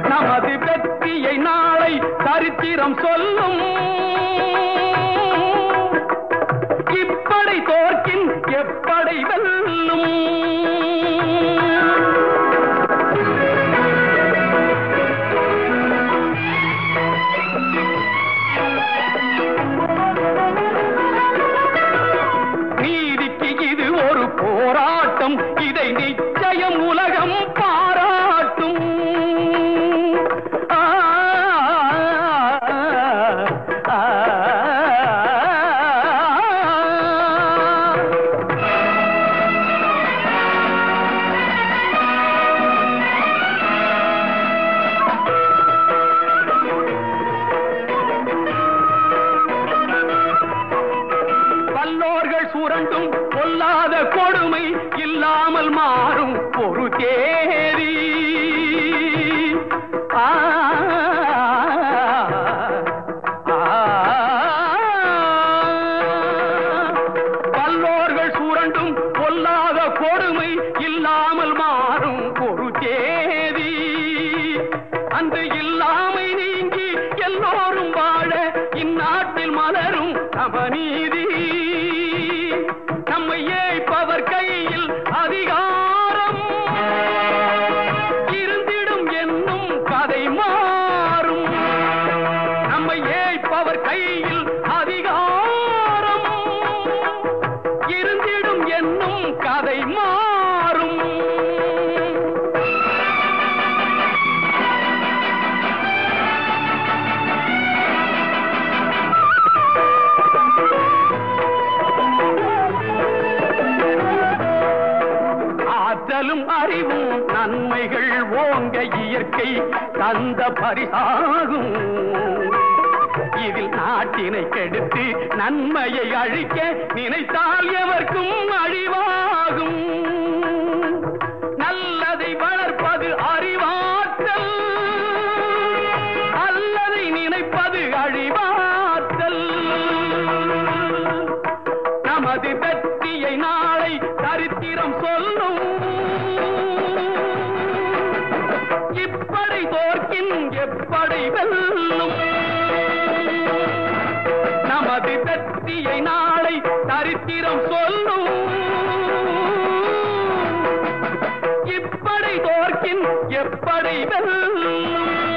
நமது வெற்றியை நாளை சரித்திரம் சொல்லும் இப்படை தோற்கின் எப்படை வெல்லும் நீதிக்கு இது ஒரு போராட்டம் இதை நிச்சயம் உலகம் பாராட்டும் ஆ, ஆ, ஆ. வல்லோர்கள் சுரண்டும் பொல்லாத கொடுமை இல்லாமல் மாறும் ஒரு தேதி ஆ, ஆ, வல்லோர்கள் சுரண்டும் பொல்லாத கொடுமை இல்லாமல் மாறும் ஒரு தேதி அந்த இல்லாமை நீங்கி எல்லோரும் வாழ இந்நாட்டில் மலரும் நவநீதி நம்மை ஏய்ப்பவர் கையில் அதிகாரம் இருந்திடும் என்னும் கதை மாறும் நம்மை ஏய்ப்பவர் கையில் அதிகாரம் இருந்திடும் என்னும் கதை மாறும் ஆற்றலும் அறிவும் நன்மைகள் ஓங்க இயற்கை தந்த பரிசாகும் இதில் நாட்டினை கெடுத்து நன்மையை அழிக்க நினைத்தால் எவர்க்கும் அழிவாகும் நல்லதை வளர்ப்பது அறிவாற்றல் அல்லதை நினைப்பது அழிவாற்றல் நமது வெற்றியை நாளை சரித்திரம் சொல்லும் இப்படை தோற்கின் எப்படை வெல்லும் நமது வெற்றியை நாளை சரித்திரம் சொல்லும் இப்படை தோற்கின் எப்படை வெல்லும்